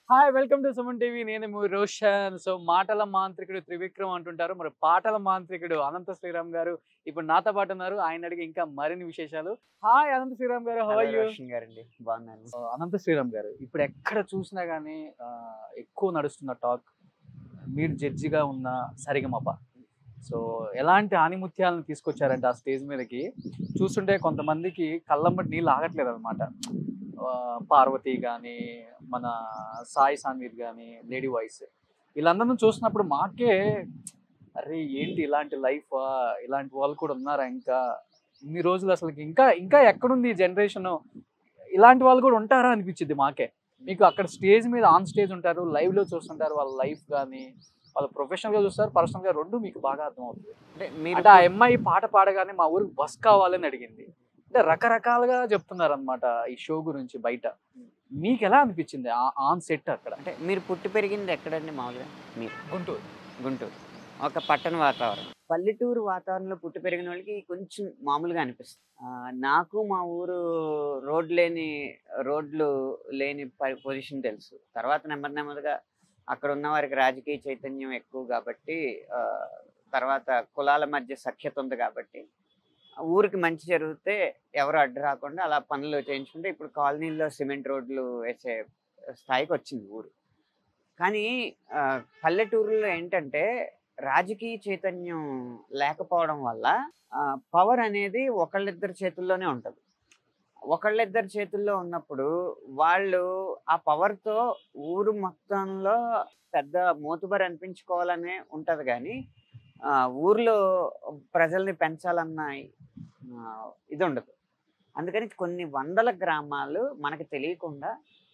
Hi welcome to Suman TV నేను మీ Roshan so మాటల మాంత్రికుడు త్రివిక్రమ్ అంటుంటారు మరి పాటల మాంత్రికుడు అనంత శ్రీరామ్ గారు ఇప్పుడు నాతో పాటు ఉన్నారు ఆయన అడిగి ఇంకా మరిన్ని విశేషాలు హాయ్ అనంత శ్రీరామ్ గారు హౌ యూ రోషన్ గారండి బాగున్నాను అనంత శ్రీరామ్ గారు ఇప్పుడు ఎక్కడ చూసినా గానీ ఆ, ఎక్కువ నడుస్తున్న టాక్ మీరు జడ్జిగా ఉన్న సరిగమప సో ఎలాంటి ఆనిముత్యాలను తీసుకొచ్చారంటే ఆ స్టేజ్ మీదకి చూస్తుంటే కొంతమందికి కళ్ళమ్మటి నీళ్ళు ఆగట్లేదు అనమాట పార్వతి కానీ మన సాయి సాన్వీర్ కానీ లేడీ వాయిస్ వీళ్ళందరిని చూసినప్పుడు మాకే అరే ఏంటి ఇలాంటి లైఫ్ ఇలాంటి వాళ్ళు కూడా ఉన్నారా ఇంకా ఇన్ని రోజులు అసలు ఇంకా ఇంకా ఎక్కడుంది ఈ జనరేషన్ ఇలాంటి వాళ్ళు కూడా ఉంటారా అనిపించింది మాకే మీకు అక్కడ స్టేజ్ మీద ఆన్ స్టేజ్ ఉంటారు లైవ్ లో చూస్తుంటారు వాళ్ళ లైఫ్ కానీ వాళ్ళు ప్రొఫెషనల్ గా చూస్తారు పర్సనల్ గా రెండు మీకు బాగా అర్థమవుతుంది అంటే మీరు అంటే ఆ అమ్మాయి పాట పాడగానే మా ఊరికి బస్ కావాలని అడిగింది అంటే రకరకాలుగా చెప్తున్నారు అనమాట ఈ షో గురించి బయట మీకు ఎలా అనిపించింది ఆన్ సెట్ అక్కడ అంటే మీరు పుట్టి పెరిగింది ఎక్కడండి మామూలుగా మీరు గుంటూరు గుంటూరు ఒక పట్టణ వాతావరణం పల్లెటూరు వాతావరణంలో పుట్టి పెరిగిన వాళ్ళకి కొంచెం మామూలుగా అనిపిస్తుంది ఆ, నాకు మా ఊరు రోడ్ లేని రోడ్లు లేని పొజిషన్ తెలుసు తర్వాత నెమ్మది నెమ్మదిగా అక్కడ ఉన్న వారికి రాజకీయ చైతన్యం ఎక్కువ కాబట్టి ఆ, తర్వాత కులాల మధ్య సఖ్యత ఉంది కాబట్టి ఊరికి మంచి జరిగితే ఎవరు అడ్డు రాకుండా అలా పనులు చేయించుకుంటే ఇప్పుడు కాలనీల్లో సిమెంట్ రోడ్లు వేసే స్థాయికి వచ్చింది ఊరు కానీ ఆ, పల్లెటూరులో ఏంటంటే రాజకీయ చైతన్యం లేకపోవడం వల్ల పవర్ అనేది ఒకళ్ళిద్దరి చేతుల్లోనే ఉంటుంది ఒకళ్ళిద్దరి చేతుల్లో ఉన్నప్పుడు వాళ్ళు ఆ పవర్తో ఊరు మొత్తంలో పెద్ద మోతుబరి అనిపించుకోవాలనే ఉంటది కానీ ఆ, ఊర్లో ప్రజల్ని పెంచాలన్న ఆ, ఇది ఉండదు అందుకని కొన్ని వందల గ్రామాలు మనకు తెలియకుండా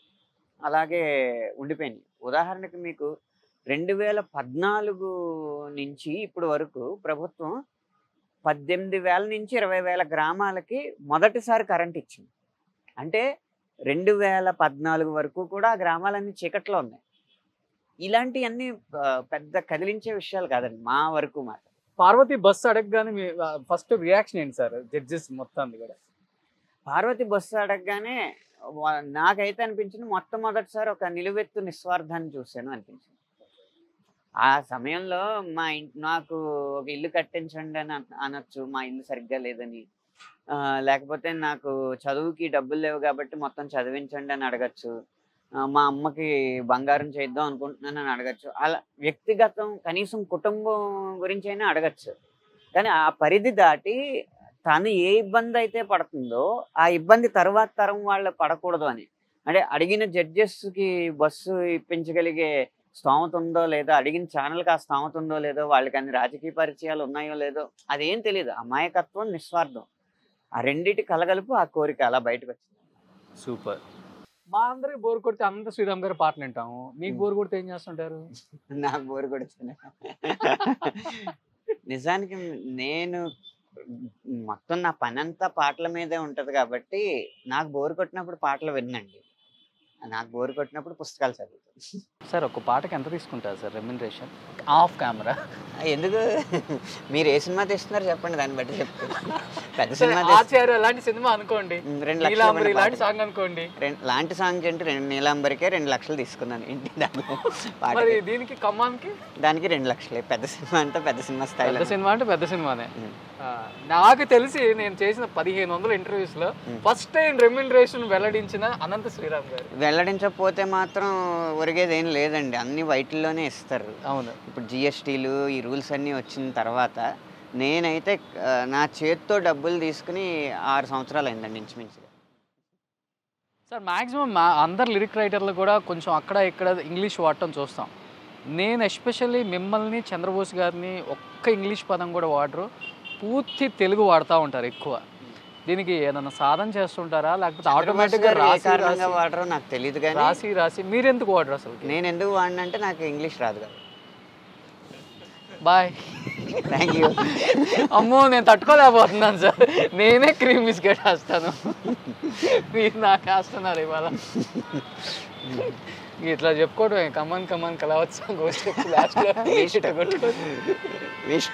అలాగే ఉండిపోయినాయి ఉదాహరణకి మీకు రెండు వేల పద్నాలుగు నుంచి ఇప్పుడు వరకు ప్రభుత్వం పద్దెనిమిది వేల నుంచి ఇరవై వేల గ్రామాలకి మొదటిసారి కరెంట్ ఇచ్చింది అంటే రెండు వేల పద్నాలుగు వరకు కూడా ఆ గ్రామాలన్నీ చీకట్లో ఉన్నాయి ఇలాంటివన్నీ ఆ, పెద్ద కదిలించే విషయాలు కాదండి మా వరకు మాట పార్వతి బస్సు అడగగానే మీ ఫస్ట్ రియాక్షన్ ఏంటి సార్ జడ్జెస్ మొత్తం కూడా పార్వతి బస్సు అడగగానే వా- నాకైతే అనిపించింది మొట్టమొదటిసారి ఒక నిలువెత్తు నిస్వార్థాన్ని చూశాను అనిపించింది ఆ సమయంలో మా ఇంటి నాకు ఒక ఇల్లు కట్టించండి అని అన- అనొచ్చు మా ఇల్లు సరిగ్గా లేదని ఆ, లేకపోతే నాకు చదువుకి డబ్బులు లేవు కాబట్టి మొత్తం చదివించండి అని అడగచ్చు ఆ, మా అమ్మకి బంగారం చేద్దాం అనుకుంటున్నాను అని అడగచ్చు అలా వ్యక్తిగతం కనీసం కుటుంబం గురించి అయినా అడగచ్చు కానీ ఆ పరిధి దాటి తను ఏ ఇబ్బంది అయితే పడుతుందో ఆ ఇబ్బంది తర్వాత తరం వాళ్ళు పడకూడదు అని అంటే అడిగిన జడ్జెస్ కి బస్సు ఇప్పించగలిగే స్తోమత ఉందో లేదో అడిగిన ఛానల్కి ఆ స్తోమత ఉందో లేదో వాళ్ళకి అన్ని రాజకీయ పరిచయాలు ఉన్నాయో లేదో అదేం తెలియదు అమాయకత్వం నిస్వార్థం ఆ రెండిటి కలగలుపు ఆ కోరిక అలా బయటకు వచ్చింది సూపర్ మా అందరికి బోర్ కొడితే అనంత శ్రీరామ్ గారు పాటలు వింటాము మీకు బోర్ కొడితే ఏం చేస్తుంటారు నాకు బోరు కొడుతుంది నిజానికి నేను మొత్తం నా పని అంతా పాటల మీదే ఉంటది కాబట్టి నాకు బోరు కొట్టినప్పుడు పాటలు విన్నండి నాకు బోరు కొట్టినప్పుడు పుస్తకాలు చదువుతాను సార్ ఒక పాటకి ఎంత తీసుకుంటారు సార్ రెమ్యునరేషన్ ఆఫ్ కెమెరా ఎందుకు మీరు ఏ సినిమా తీస్తున్నారు చెప్పండి దాన్ని బట్టి చెప్తాను పెద్ద సినిమా తీస్తే ఆచార్య అలాంటి సినిమా అనుకోండి రెండు లక్షలు నీలాంబరి ఇవ్వండి ఇలాంటి పాటకి. సాంగ్ అనుకోండి రెండు లాంటి సాంగ్ అంటే రెండు నీలాంబరికే రెండు లక్షలు తీసుకున్నాను ఇంటి దాకా మరి పాటకి దీనికి ఖమ్మాన్కి దానికి రెండు లక్షలే పెద్ద సినిమా అంటే పెద్ద సినిమా పెద్ద స్థాయిలో సినిమా అంటే పెద్ద సినిమానే ఉం. ఆ, నాకు తెలిసి నేను చేసిన పదిహేను వందల ఇంటర్వ్యూస్ లో ఉం. ఫస్ట్ టైం రెమ్యునరేషన్ వెల్లడించిన అనంత శ్రీరామ్ గారు వెల్లడించకపోతే మాత్రం ఒరిగేది ఏం లేదండి అన్ని వైట్ల్లోనే ఇస్తారు అవును ఇప్పుడు జిఎస్టీలు ఈ రూల్స్ అన్నీ వచ్చిన తర్వాత నేనైతే ఆ, నా చేత్తో డబ్బులు తీసుకుని ఆరు సంవత్సరాలు అయిందండి ఇంచుమించుగా సార్ మాక్సిమం మా అందరు లిరిక్ రైటర్లు కూడా కొంచెం అక్కడ ఇక్కడ ఇంగ్లీష్ వాడటం చూస్తాం నేను ఎస్పెషల్లీ మిమ్మల్ని చంద్రబోస్ గారిని ఒక్క ఇంగ్లీష్ పదం కూడా వాడరు పూర్తి తెలుగు వాడుతూ ఉంటారు ఎక్కువ దీనికి ఏదైనా సాధన చేస్తుంటారా లేకపోతే ఆటోమేటిక్గా చంద్రబాబు గారు ఏ రాసి కారణంగా రాసి వాడరో నాకు తెలియదు కానీ రాసి రాసి మీరెందుకు వాడరు అసలు నేను ఎందుకు వాడినంటే నాకు ఇంగ్లీష్ రాదు కదా బాయ్ థ్యాంక్ యూ అమ్మో నేను తట్టుకోలేకపోతున్నాను సార్ నేనే క్రీమ్ బిస్కెట్ వేస్తాను మీరు నాకు వేస్తున్నారు ఇవాళ ఇట్లా చెప్పుకోవడం కమన్ కమన్ కలవచ్చు గోస్ట్ లాస్ట్లో వేస్ట్ వేస్ట్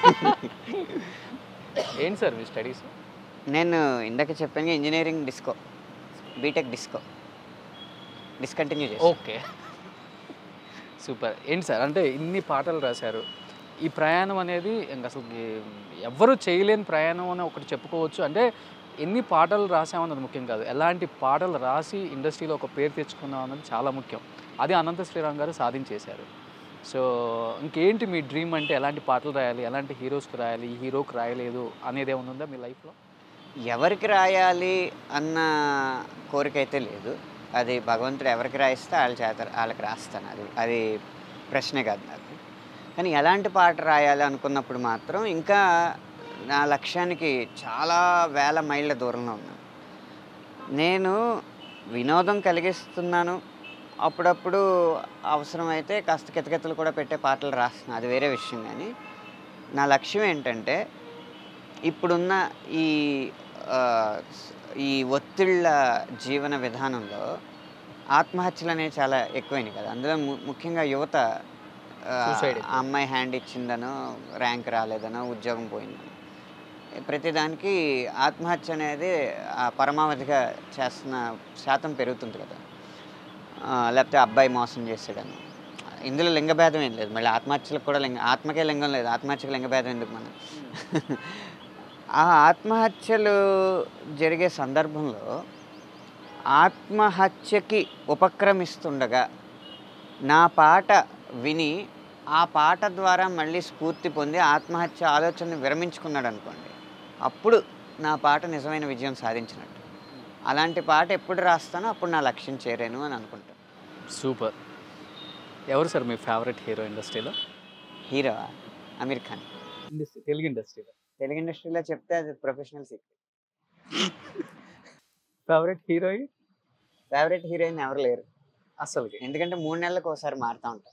ఏంటి సార్ మీ స్టడీస్ నేను ఇందాక చెప్పాను engineering disco B Tech disco discontinue చేసి ఓకే సూపర్ ఏంటి సార్ అంటే ఇన్ని పాటలు రాశారు ఈ ప్రయాణం అనేది ఇంక అసలు ఎవ్వరూ చేయలేని ప్రయాణం అని ఒకటి చెప్పుకోవచ్చు అంటే ఎన్ని పాటలు రాసామన్నది ముఖ్యం కాదు ఎలాంటి పాటలు రాసి ఇండస్ట్రీలో ఒక పేరు తెచ్చుకున్నాం అన్నది చాలా ముఖ్యం అది అనంత శ్రీరామ్ గారు సాధించేశారు సో ఇంకేంటి మీ డ్రీమ్ అంటే ఎలాంటి పాటలు రాయాలి ఎలాంటి హీరోస్కి రాయాలి ఈ హీరోకి రాయలేదు అనేది ఏమైనా ఉందా మీ లైఫ్లో ఎవరికి రాయాలి అన్న కోరిక అయితే లేదు అది భగవంతుడు ఎవరికి రాయిస్తే వాళ్ళ చేత వాళ్ళకి రాస్తాను అది అది ప్రశ్నే కాదు నాకు కానీ ఎలాంటి పాట రాయాలి అనుకున్నప్పుడు మాత్రం ఇంకా నా లక్ష్యానికి చాలా వేల మైళ్ళ దూరంలో ఉన్నాను నేను వినోదం కలిగిస్తున్నాను అప్పుడప్పుడు అవసరమైతే కాస్త కితకితలు కూడా పెట్టే పాటలు రాస్తున్నాను అది వేరే విషయం కానీ నా లక్ష్యం ఏంటంటే ఇప్పుడున్న ఈ ఆ, స్- ఈ ఒత్తిళ్ళ జీవన విధానంలో ఆత్మహత్యలు అనేవి చాలా ఎక్కువైనాయి కదా అందులో ము- ముఖ్యంగా యువత ఆ, Suicide ఆ అమ్మాయి హ్యాండ్ ఇచ్చిందనో ర్యాంక్ రాలేదనో ఉద్యోగం పోయిందనో ప్రతిదానికి ఆత్మహత్య అనేది ఆ పరమావధిగా చేస్తున్న శాతం పెరుగుతుంది కదా ఆ, లేకపోతే అబ్బాయి మోసం చేసాడని ఇందులో లింగభేదం ఏం లేదు మళ్ళీ ఆత్మహత్యలకు కూడా లింగ ఆత్మకే లింగం లేదు ఆత్మహత్యకు లింగభేదం ఎందుకు మనం ఆ ఆత్మహత్యలు జరిగే సందర్భంలో ఆత్మహత్యకి ఉపక్రమిస్తుండగా నా పాట విని ఆ పాట ద్వారా మళ్ళీ స్ఫూర్తి పొంది ఆత్మహత్య ఆలోచనని విరమించుకున్నాడు అనుకోండి అప్పుడు నా పాట నిజమైన విజయం సాధించినట్టు అలాంటి పాట ఎప్పుడు రాస్తానో అప్పుడు నా లక్ష్యం చేరాను అని అనుకుంటాను సూపర్ ఎవరు సార్ మీ ఫేవరెట్ హీరో ఇండస్ట్రీలో హీరో అమీర్ ఖాన్ ఇండస్ట్రీ తెలుగు ఇండస్ట్రీలో తెలుగు ఇండస్ట్రీలో చెప్తే అది professional secret favourite heroine favourite heroine ఎవరు లేరు అసలుకి ఎందుకంటే మూడు నెలలకు ఒకసారి మారుతూ ఉంటాం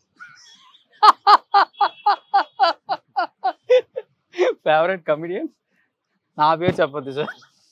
ఫేవరెట్ కమిడియన్ నా పేరు చెప్పొద్దు సార్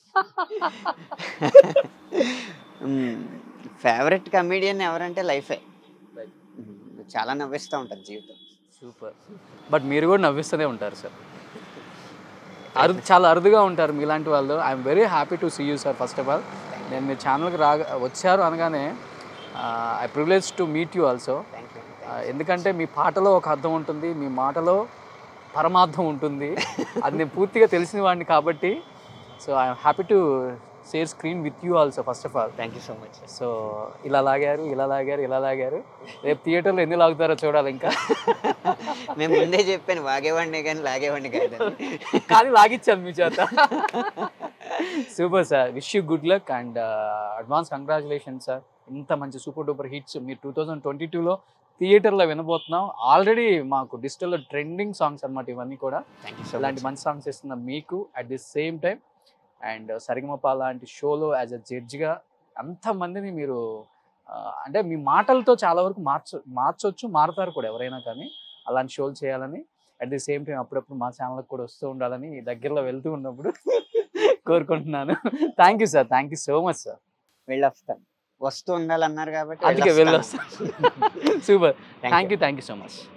ఫేవరెట్ కమీడియన్ ఎవరంటే లైఫే Life. చాలా నవ్విస్తూ ఉంటుంది జీవితం సూపర్ బట్ మీరు కూడా నవ్విస్తూనే ఉంటారు సార్ అరుదు చాలా అరుదుగా ఉంటారు మీలాంటి వాళ్ళు I'm very happy to see you sir first of all నేను మీ ఛానల్కి రా వచ్చారు అనగానే I privilege to meet you also thank you ఎందుకంటే మీ పాటలో ఒక అర్థం ఉంటుంది మీ మాటలో పరమార్థం ఉంటుంది అది నేను పూర్తిగా తెలిసిన వాడిని కాబట్టి so I'm happy to share screen with you also first of all thank you so much so ఇలా లాగారు ఇలా లాగారు ఇలా లాగారు రేపు థియేటర్లో ఎన్ని లాగుతారో చూడాలి ఇంకా మేము ముందే చెప్పాను వాగేవాడిని కానీ లాగేవాడిని కాదని కానీ లాగిచ్చాను మీ చేత super sir wish you good luck and advance congratulation sir ఇంత మంచి సూపర్ డూపర్ హిట్స్ మీరు టూ థౌజండ్ ట్వంటీ టూలో థియేటర్లో వినబోతున్నాం ఆల్రెడీ మాకు డిజిటల్లో ట్రెండింగ్ సాంగ్స్ అన్నమాట ఇవన్నీ కూడా థ్యాంక్ యూ సో ఇలాంటి మంచి సాంగ్స్ ఇస్తున్న మీకు at the same time and Saregamapa లాంటి షోలో యాజ్ అ జడ్జిగా అంతమందిని మీరు ఆ, అంటే మీ మాటలతో చాలా వరకు మార్చ మార్చొచ్చు మారుతారు కూడా ఎవరైనా కానీ అలాంటి షోలు చేయాలని అట్ ది సేమ్ టైం అప్పుడప్పుడు మా ఛానల్కి కూడా వస్తూ ఉండాలని దగ్గరలో వెళ్తూ ఉన్నప్పుడు కోరుకుంటున్నాను thank you sir thank you so much sir వెళ్ళొస్తాను వస్తూ ఉండాలన్నారు కాబట్టి అందుకే వెళ్ళొస్తాను. వెళ్ళొస్తాను super thank you thank you so much